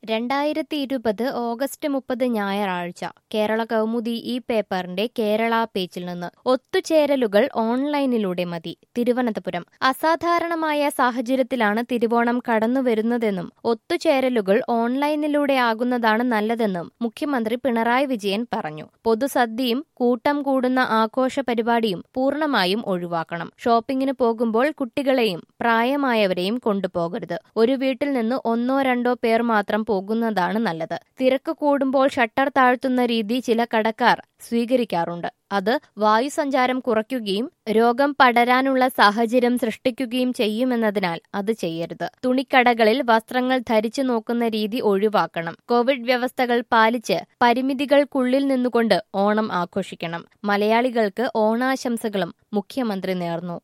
രണ്ടായിരത്തി ഇരുപത് ഓഗസ്റ്റ് മുപ്പത് ഞായറാഴ്ച കേരള കൗമുദി ഈ പേപ്പറിന്റെ കേരള പേജിൽ നിന്ന് ഒത്തുചേരലുകൾ ഓൺലൈനിലൂടെ മതി തിരുവനന്തപുരം അസാധാരണമായ സാഹചര്യത്തിലാണ് തിരുവോണം കടന്നുവരുന്നതെന്നും ഒത്തുചേരലുകൾ ഓൺലൈനിലൂടെ ആകുന്നതാണ് നല്ലതെന്നും മുഖ്യമന്ത്രി പിണറായി വിജയൻ പറഞ്ഞു പൊതുസദ്യയും കൂട്ടം കൂടുന്ന ആഘോഷ പരിപാടിയും പൂർണ്ണമായും ഒഴിവാക്കണം ഷോപ്പിംഗിന് പോകുമ്പോൾ കുട്ടികളെയും പ്രായമായവരെയും കൊണ്ടുപോകരുത് ഒരു വീട്ടിൽ നിന്ന് ഒന്നോ രണ്ടോ പേർ മാത്രം പോകുന്നതാണ് നല്ലത് തിരക്ക് കൂടുമ്പോൾ ഷട്ടർ താഴ്ത്തുന്ന രീതി ചില കടക്കാർ സ്വീകരിക്കാറുണ്ട് അത് വായുസഞ്ചാരം കുറയ്ക്കുകയും രോഗം പടരാനുള്ള സാഹചര്യം സൃഷ്ടിക്കുകയും ചെയ്യുമെന്നതിനാൽ അത് ചെയ്യരുത് തുണിക്കടകളിൽ വസ്ത്രങ്ങൾ ധരിച്ചു നോക്കുന്ന രീതി ഒഴിവാക്കണം കോവിഡ് വ്യവസ്ഥകൾ പാലിച്ച് പരിമിതികൾക്കുള്ളിൽ നിന്നുകൊണ്ട് ഓണം ആഘോഷിക്കണം മലയാളികൾക്ക് ഓണാശംസകളും മുഖ്യമന്ത്രി നേർന്നു